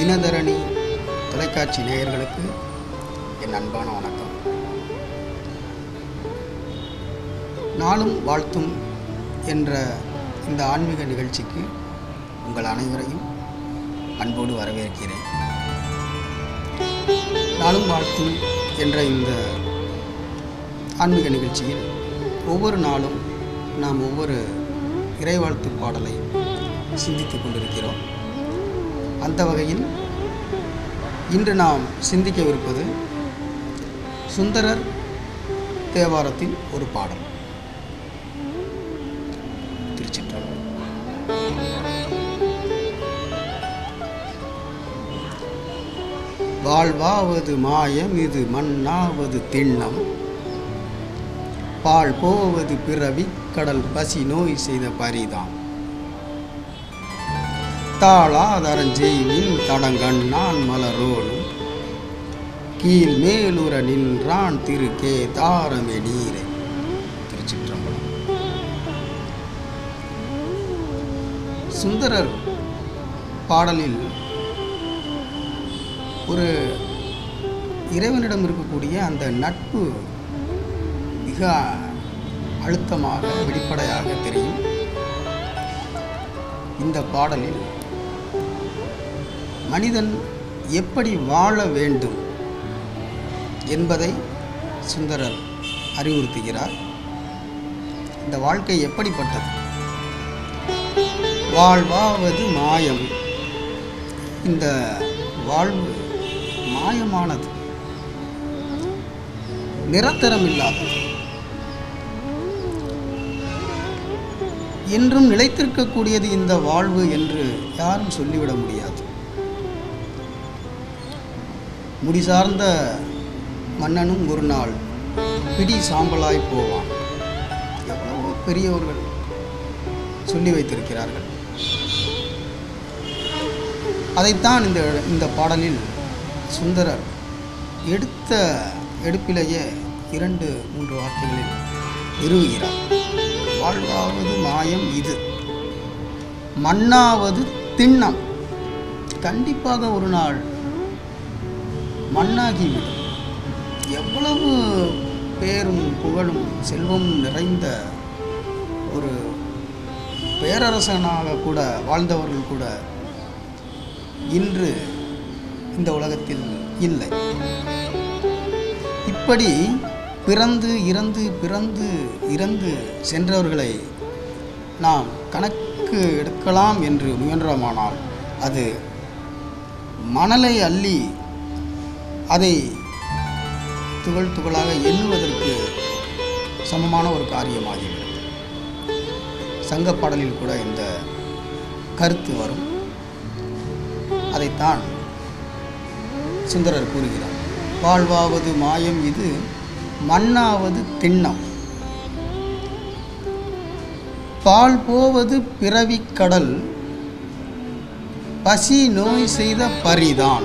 தினதரணி தொலைக்காட்சி நேயர்களுக்கு என் அன்பான வணக்கம் நாளும் வாழ்த்தும் என்ற இந்த ஆன்மீக நிகழ்ச்சிக்கு உங்கள் அனைவரையும் அன்போடு வரவேற்கிறேன் நாளும் வாழ்த்தும் என்ற இந்த ஆன்மீக நிகழ்ச்சியில் ஒவ்வொரு நாளும் நாம் ஒவ்வொரு இறைவாழ்த்து பாடலை சிந்தித்துக் கொண்டிருக்கிறோம் அந்த வகையில் இன்று நாம் சிந்திக்கவிருப்பது சுந்தரர் தேவாரத்தின் ஒரு பாடல் திருச்சிற்றம்பலம் வாழ்வாவது மாயம் இது மண்ணாவது திண்ணம் பால் போவது பிறவி கடல் பசி நோய் செய்த பரிதாம் தாளாதரஞ்செய்வின் தடங்கண்ணான் மலரோடும் கீழ் மேலுற நின்றான் திரு கே தாரமே நீரே திருச்சிற்றம்பலம் சுந்தரர் பாடலில் ஒரு இறைவனிடம் இருக்கக்கூடிய அந்த நட்பு மிக அழுத்தமாக வெளிப்படையாக தெரியும் இந்த பாடலில் மனிதன் எப்படி வாழ வேண்டும் என்பதை சுந்தரர் அறிவுறுத்துகிறார் இந்த வாழ்க்கை எப்படிப்பட்டது வாழ்வாவது மாயம் இந்த வாழ்வு மாயமானது நிரந்தரம் இல்லாதது என்றும் நிலைத்திருக்கக்கூடியது இந்த வாழ்வு என்று யாரும் சொல்லிவிட முடியாது முடி சார்ந்த மன்னனும் ஒரு நாள் பிடி சாம்பலாய் போவான் எவ்வளவோ பெரியவர்கள் சொல்லி வைத்திருக்கிறார்கள் அதைத்தான் இந்த இந்த பாடலில் சுந்தரர் எடுத்த எடுப்பிலேயே இரண்டு மூன்று வார்த்தைகளில் நிறுவுகிறார் வாழ்வாவது மாயம் இது மண்ணாவது திண்ணம் கண்டிப்பாக ஒரு நாள் மண்ணாகிவிடும் எவ்வளவு பேரும் புகழும் செல்வம் நிறைந்த ஒரு பேரரசனாக கூட வாழ்ந்தவர்கள் கூட இன்று இந்த உலகத்தில் இல்லை இப்படி பிறந்து இறந்து பிறந்து இறந்து சென்றவர்களை நாம் கணக்கு எடுக்கலாம் என்று முயன்றோமானால் அது மணலை அள்ளி அதை துகள் துகளாக எண்ணுவதற்கு சமமான ஒரு காரியமாகிவிடும் சங்கப்பாடலில் கூட இந்த கருத்து வரும் அதைத்தான் சுந்தரர் கூறுகிறார் வாழ்வாவது மாயம் இது மண்ணாவது திண்ணம் பால் போவது பிறவி கடல் பசி நோய் செய்த பரிதான்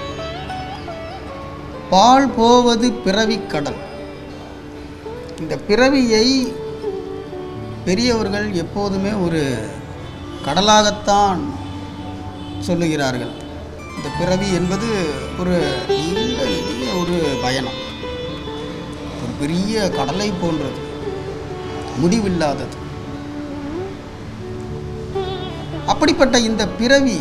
பால் போவது பிறவி கடல் இந்த பிறவியை பெரியவர்கள் எப்போதுமே ஒரு கடலாகத்தான் சொல்லுகிறார்கள் இந்த பிறவி என்பது ஒரு நீண்ட நெடிய ஒரு பயணம் ஒரு பெரிய கடலை போன்றது முடிவில்லாதது அப்படிப்பட்ட இந்த பிறவி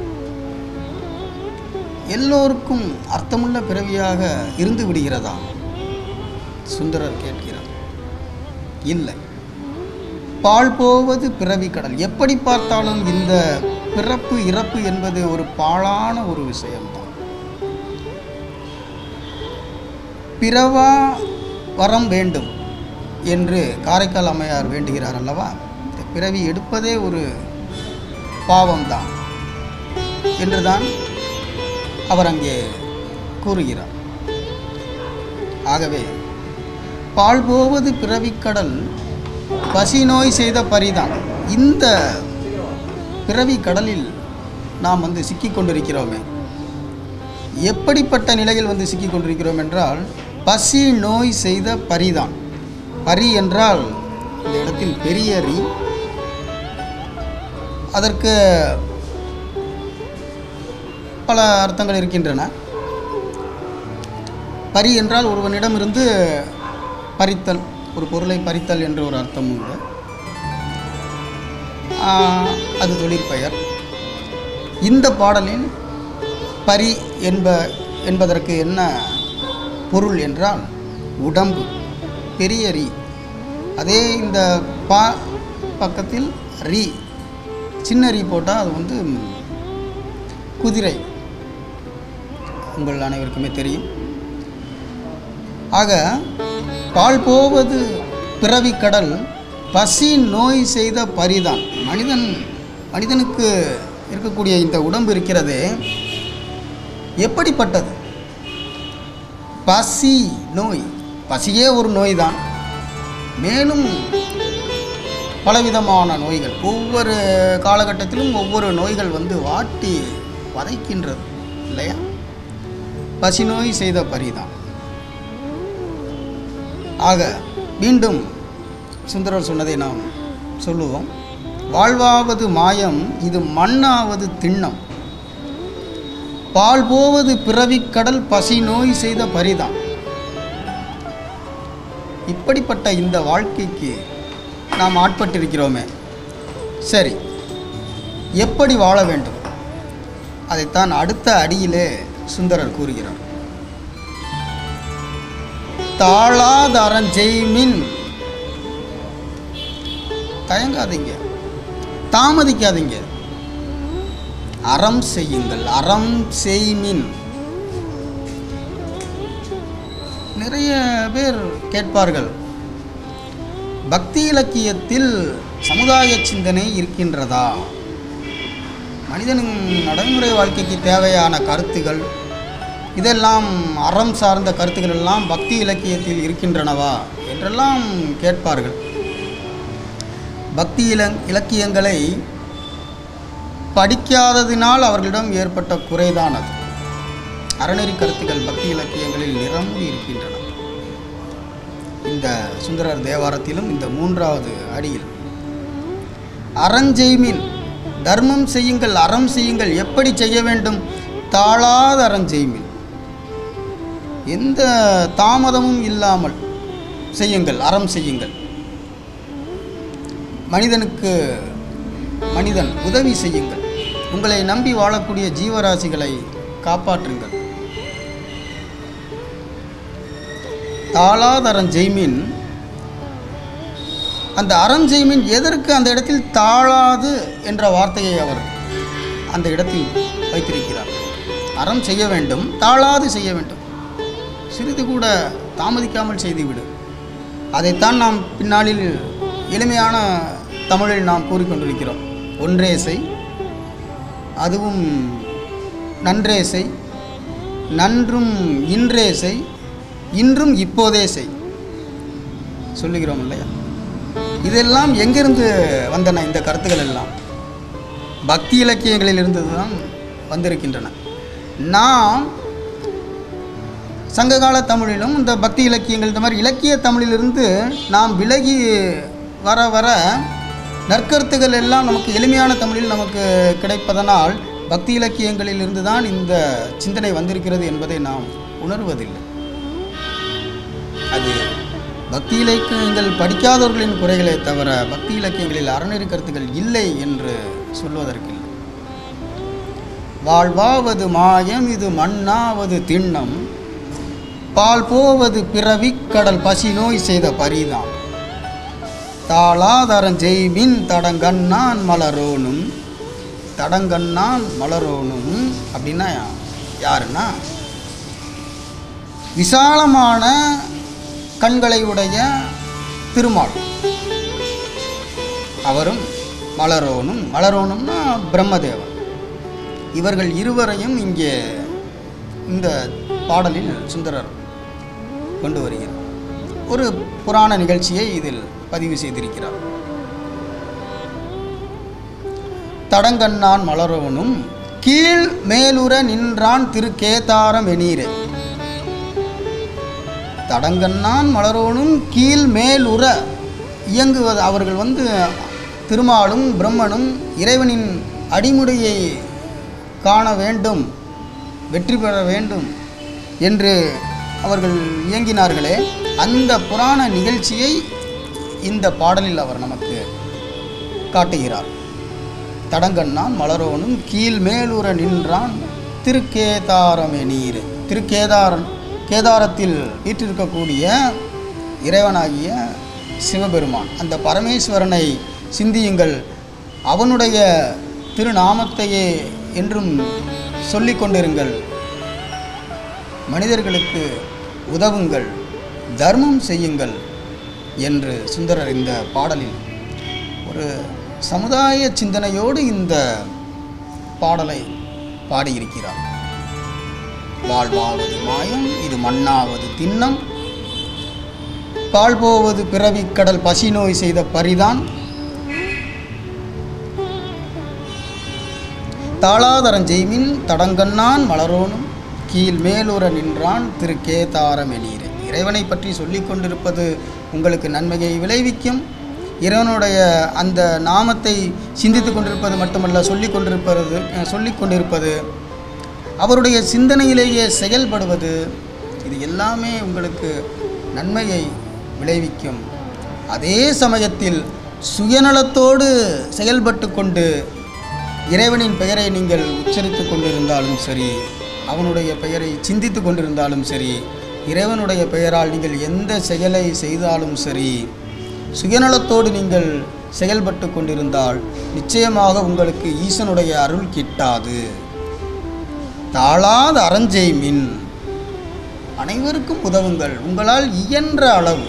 எல்லோருக்கும் அர்த்தமுள்ள பிறவியாக இருந்து விடுகிறதா சுந்தரர் கேட்கிறார் இல்லை பால் போவது பிறவி கடல் எப்படி பார்த்தாலும் இந்த பிறப்பு இறப்பு என்பது ஒரு பாழான ஒரு விஷயம்தான் பிறவா வரம் வேண்டும் என்று காரைக்கால் அம்மையார் வேண்டுகிறார் அல்லவா இந்த பிறவி எடுப்பதே ஒரு பாவம்தான் என்றுதான் அவர் அங்கே கூறுகிறார் ஆகவே பால் போவது பிறவிக்கடல் பசி நோய் செய்த பரிதான் இந்த பிறவி கடலில் நாம் வந்து சிக்கிக் கொண்டிருக்கிறோமே எப்படிப்பட்ட நிலையில் வந்து சிக்கிக் கொண்டிருக்கிறோம் என்றால் பசி நோய் செய்த பரிதான் பரி என்றால் இந்த இடத்தில் பெரிய ரி அதற்கு பல அர்த்தங்கள் இருக்கின்றன பரி என்றால் ஒருவனிடமிருந்து பறித்தல் ஒரு பொருளை பறித்தல் என்ற ஒரு அர்த்தம் உண்டு ஆஹ், அது தொழிற்பெயர் இந்த பாடலில் பரி என்ப என்பதற்கு என்ன பொருள் என்றால் உடம்பு பெரிய ரி அதே இந்த பா பக்கத்தில் ரி சின்ன ரி போட்டால் அது வந்து குதிரை உங்கள் அனைவருக்குமே தெரியும் ஆக பால் போவது பிறவி கடல் பசி நோய் செய்த பரிதான் மனிதன் மனிதனுக்கு இருக்கக்கூடிய இந்த உடம்பு இருக்கிறதே எப்படிப்பட்டது பசி நோய் பசியே ஒரு நோய்தான் மேலும் பலவிதமான நோய்கள் ஒவ்வொரு காலகட்டத்திலும் ஒவ்வொரு நோய்கள் வந்து வாட்டி வதைக்கின்றது இல்லையா பசி நோய் செய்த பரிதான் ஆக மீண்டும் சுந்தரர் சொன்னதை நாம் சொல்லுவோம் வாழ்வாவது மாயம் இது மண்ணாவது திண்ணம் பால் போவது பிறவிக் கடல் பசி நோய் செய்த பரிதான் இப்படிப்பட்ட இந்த வாழ்க்கைக்கு நாம் ஆட்பட்டிருக்கிறோமே சரி எப்படி வாழ வேண்டும் அதைத்தான் அடுத்த அடியிலே சுந்தரர் கூறுகிறார் தாளாதரஞ்செய்மின் தயங்காதீங்க தாமதிக்காதீங்க அறம் செய்யுங்கள் அறம் செய்மின் நிறைய பேர் கேட்பார்கள் பக்தி இலக்கியத்தில் சமுதாய சிந்தனை இருக்கின்றதா மனிதனின் நடைமுறை வாழ்க்கைக்கு தேவையான கருத்துகள் இதெல்லாம் அறம் சார்ந்த கருத்துக்கள் எல்லாம் பக்தி இலக்கியத்தில் இருக்கின்றனவா என்றெல்லாம் கேட்பார்கள் பக்தி இல இலக்கியங்களை படிக்காததினால் அவர்களிடம் ஏற்பட்ட குறைதான் அது அறநெறி கருத்துக்கள் பக்தி இலக்கியங்களில் நிரம்பி இருக்கின்றன இந்த சுந்தரர் தேவாரத்திலும் இந்த மூன்றாவது அடியில் அறஞ்செய்மின் தர்மம் செய்யுங்கள் அறம் செய்யுங்கள் எப்படி செய்ய வேண்டும் தாழாத அறஞ்செய்மின் எந்த தாமதமும் இல்லாமல் செய்யுங்கள் அறம் செய்யுங்கள் மனிதனுக்கு மனிதன் உதவி செய்யுங்கள் உங்களை நம்பி வாழக்கூடிய ஜீவராசிகளை காப்பாற்றுங்கள் தாளாதரம் ஜெய்மின் அந்த அறம் ஜெய்மின் எதற்கு அந்த இடத்தில் தாழாது என்ற வார்த்தையை அவர் அந்த இடத்தில் வைத்திருக்கிறார் அறம் செய்ய வேண்டும் தாழாது செய்ய வேண்டும் சிறிது கூட தாமதிக்காமல் செய்துவிடு அதைத்தான் நாம் பின்னாளில் எளிமையான தமிழில் நாம் கூறிக்கொண்டிருக்கிறோம் ஒன்றே செய் அதுவும் நன்றே செய் நன்றும் இன்றே செய் இன்றும் இப்போதே செய் சொல்லுகிறோம் இல்லையா இதெல்லாம் எங்கிருந்து வந்தன இந்த கருத்துக்கள் எல்லாம் பக்தி இலக்கியங்களில் இருந்து தான் வந்திருக்கின்றன நாம் சங்ககால தமிழிலும் இந்த பக்தி இலக்கியங்கள் இந்த மாதிரி இலக்கிய தமிழிலிருந்து நாம் விலகி வர வர நற்கருத்துகள் எல்லாம் நமக்கு எளிமையான தமிழில் நமக்கு கிடைப்பதனால் பக்தி இலக்கியங்களில் இருந்து தான் இந்த சிந்தனை வந்திருக்கிறது என்பதை நாம் உணர்வதில்லை அது பக்தி இலக்கியங்கள் படிக்காதவர்களின் குறைகளே தவிர பக்தி இலக்கியங்களில் அறநெறி கருத்துக்கள் இல்லை என்று சொல்வதற்கில்லை வாழ்வாவது மாயம் இது மண்ணாவது திண்ணம் பால் போவது பிறவி கடல் பசி நோய் செய்த பரிதாம் தாளாதரன் ஜெய்மின் தடங்கண்ணான் மலரோனும் தடங்கண்ணான் மலரோனும் அப்படின்னா யாருன்னா விசாலமான கண்களை உடைய திருமால் அவரும் மலரோனும் மலரோனும்னா பிரம்மதேவன் இவர்கள் இருவரையும் இங்கே இந்த பாடலில் சுந்தரர் கொண்டு வருகிறார் ஒரு புராண நிகழ்ச்சியை இதில் பதிவு செய்திருக்கிறார் தடங்கண்ணான் மலரோனும் கீழ் மேலுற நின்றான் திரு கேதாரம் வெனீரே தடங்கண்ணான் மலரோனும் கீழ் மேலுற இயங்குவது அவர்கள் வந்து திருமாலும் பிரம்மனும் இறைவனின் அடிமுடியை காண வேண்டும் வெற்றி பெற வேண்டும் என்று அவர்கள் இயங்கினார்களே அந்த புராண நிகழ்ச்சியை இந்த பாடலில் அவர் நமக்கு காட்டுகிறார் தடங்கண்ணான் மலரோனும் கீழ் மேலுற நின்றான் திருக்கேதாரமே நீர் திருக்கேதாரன் கேதாரத்தில் வீற்றிருக்கக்கூடிய இறைவனாகிய சிவபெருமான் அந்த பரமேஸ்வரனை சிந்தியுங்கள் அவனுடைய திருநாமத்தையே என்றும் சொல்லிக் கொண்டிருங்கள் மனிதர்களுக்கு உதவுங்கள் தர்மம் செய்யுங்கள் என்று சுந்தரர் இந்த பாடலில் ஒரு சமுதாய சிந்தனையோடு இந்த பாடலை பாடியிருக்கிறார் வாழ்வாவது மாயம் இது மண்ணாவது திண்ணம் பால் போவது பிறவிக் கடல் பசி நோய் செய்த பரிதான் தாளாதரன் ஜெய்மின் தடங்கண்ணான் மலரோனும் கீழ் மேலுற நின்றான் திரு கேதாரமெனீரே இறைவனை பற்றி சொல்லிக் கொண்டிருப்பது உங்களுக்கு நன்மையை விளைவிக்கும் இறைவனுடைய அந்த நாமத்தை சிந்தித்து கொண்டிருப்பது மட்டுமல்ல சொல்லிக் கொண்டிருப்பது சொல்லிக் கொண்டிருப்பது அவருடைய சிந்தனையிலேயே செயல்படுவது இது எல்லாமே உங்களுக்கு நன்மையை விளைவிக்கும் அதே சமயத்தில் சுயநலத்தோடு செயல்பட்டு கொண்டு இறைவனின் பெயரை நீங்கள் உச்சரித்து கொண்டிருந்தாலும் சரி அவனுடைய பெயரை சிந்தித்து கொண்டிருந்தாலும் சரி இறைவனுடைய பெயரால் நீங்கள் எந்த செயலை செய்தாலும் சரி சுயநலத்தோடு நீங்கள் செயல்பட்டு கொண்டிருந்தால் நிச்சயமாக உங்களுக்கு ஈசனுடைய அருள் கிட்டாது தாழாத அறஞ்செய் மின் அனைவருக்கும் உதவுங்கள் உங்களால் இயன்ற அளவு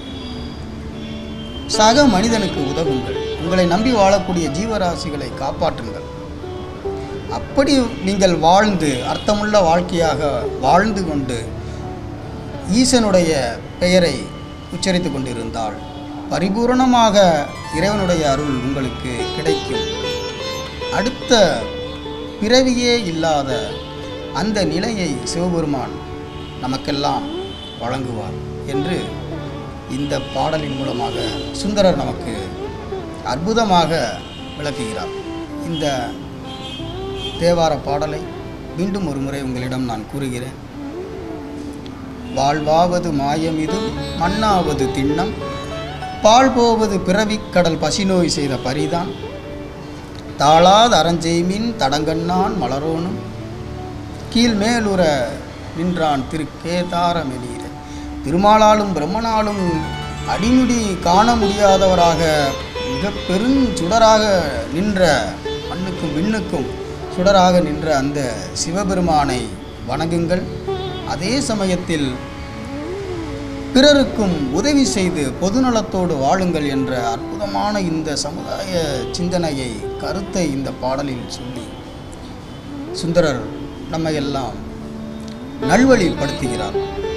சக மனிதனுக்கு உதவுங்கள் உங்களை நம்பி வாழக்கூடிய ஜீவராசிகளை காப்பாற்றுங்கள் அப்படி நீங்கள் வாழ்ந்து அர்த்தமுள்ள வாழ்க்கையாக வாழ்ந்து கொண்டு ஈசனுடைய பெயரை உச்சரித்து கொண்டிருந்தால் பரிபூரணமாக இறைவனுடைய அருள் உங்களுக்கு கிடைக்கும் அடுத்த பிறவியே இல்லாத அந்த நிலையை சிவபெருமான் நமக்கெல்லாம் வழங்குவார் என்று இந்த பாடலின் மூலமாக சுந்தரர் நமக்கு அற்புதமாக விளக்குகிறார் இந்த தேவார பாடலை மீண்டும் ஒரு முறை உங்களிடம் நான் கூறுகிறேன் வாழ்வாவது மாயம் இது மண்ணாவது திண்ணம் பால் போவது பிறவிக் கடல் பசிநோய் செய்த பரிதான் தாளாத அரஞ்செய்மின் தடங்கண்ணான் மலரோனும் கீழ் மேலுற நின்றான் திரு கேதாரமெலீர திருமாலாலும் பிரம்மனாலும் அடிமுடி காண முடியாதவராக மிக பெருஞ்சுடராக நின்ற மண்ணுக்கும் விண்ணுக்கும் சுடராக நின்ற அந்த சிவபெருமானை வணங்குங்கள் அதே சமயத்தில் பிறருக்கும் உதவி செய்து பொதுநலத்தோடு வாழுங்கள் என்ற அற்புதமான இந்த சமுதாய சிந்தனையை கருத்தை இந்த பாடலில் சொல்லி சுந்தரர் நம்மையெல்லாம் நல்வழிப்படுத்துகிறார்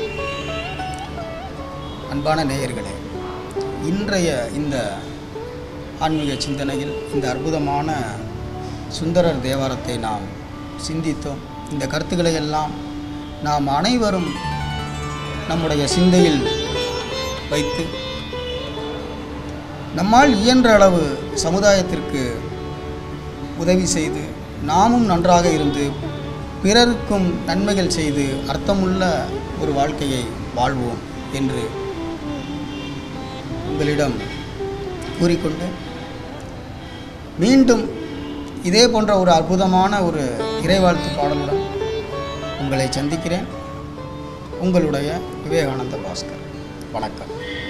அன்பான நேயர்களே இன்றைய இந்த ஆன்மீக சிந்தனையில் இந்த அற்புதமான சுந்தரர் தேவாரத்தை நாம் சிந்தித்தோம் இந்த கருத்துக்களை எல்லாம் நாம் அனைவரும் நம்முடைய சிந்தையில் வைத்து நம்மால் இயன்ற அளவு சமுதாயத்திற்கு உதவி செய்து நாமும் நன்றாக இருந்து பிறருக்கும் நன்மைகள் செய்து அர்த்தமுள்ள ஒரு வாழ்க்கையை வாழ்வோம் என்று உங்களிடம் கூறிக்கொண்டு மீண்டும் இதே போன்ற ஒரு அற்புதமான ஒரு இறைவாழ்த்து பாடலுடன் உங்களை சந்திக்கிறேன் உங்களுடைய விவேகானந்த பாஸ்கர் வணக்கம்